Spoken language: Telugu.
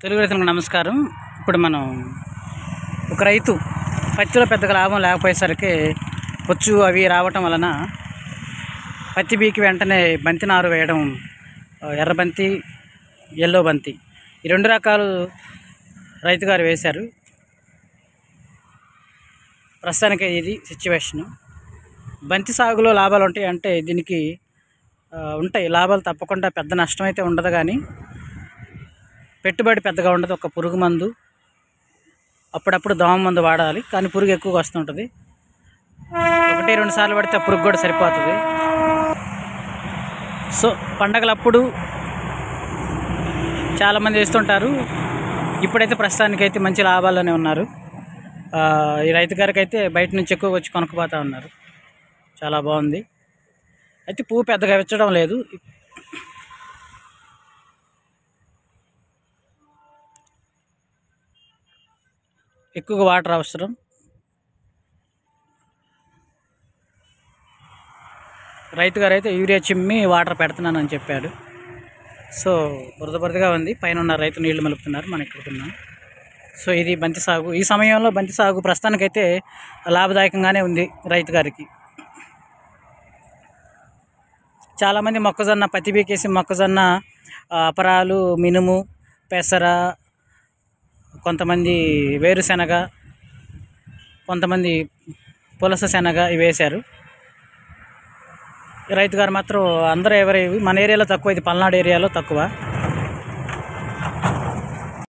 తెలుగు రైతులకు నమస్కారం ఇప్పుడు మనం ఒక రైతు పత్తిలో పెద్దగా లాభం లేకపోయేసరికి పొచ్చు అవి రావటం వలన పత్తి బీకి వెంటనే బంతి నారు వేయడం ఆ, ఎర్ర బంతి ఎల్లో బంతి ఈ రెండు రకాలు రైతు గారు వేశారు ప్రస్తుతానికి ఇది సిచ్యువేషను బంతి సాగులో లాభాలు ఉంటాయి అంటే దీనికి ఆ, ఉంటాయి లాభాలు తప్పకుండా పెద్ద నష్టం అయితే ఉండదు కానీ పెట్టుబడి పెద్దగా ఉండదు ఒక పురుగు మందు అప్పుడప్పుడు దోమ మందు వాడాలి కానీ పురుగు ఎక్కువగా వస్తుంటుంది ఒకటి రెండు సార్లు పడితే ఆ పురుగు కూడా సరిపోతుంది సో పండగలప్పుడు చాలామంది వేస్తుంటారు ఇప్పుడైతే ప్రస్తుతానికి అయితే మంచి లాభాల్లోనే ఉన్నారు ఆ, ఈ రైతు గారికి అయితే బయట నుంచి ఎక్కువ వచ్చి కొనుక్కుపోతా ఉన్నారు చాలా బాగుంది అయితే పువ్వు పెద్దగా విచ్చడం లేదు ఎక్కువగా వాటర్ అవసరం రైతు గారు అయితే యూరియా చిమ్మి వాటర్ పెడుతున్నానని చెప్పాడు సో బురద బురదగా ఉంది పైన ఉన్న రైతు నీళ్లు మలుపుతున్నారు మనం ఇక్కడ ఉన్నాం సో ఇది బంతి సాగు ఈ సమయంలో బంతి సాగు ప్రస్తుతానికైతే లాభదాయకంగానే ఉంది రైతు గారికి చాలామంది మొక్కజొన్న పత్తి బీకేసి మొక్కజొన్న ఆ, అపరాలు మినుము పెసర కొంతమంది వేరుశెనగ కొంతమంది పులస శనగ ఇవి వేశారు ఈ రైతు గారు మాత్రం అందరూ ఎవరు మన ఏరియాలో తక్కువ ఇది పల్నాడు ఏరియాలో తక్కువ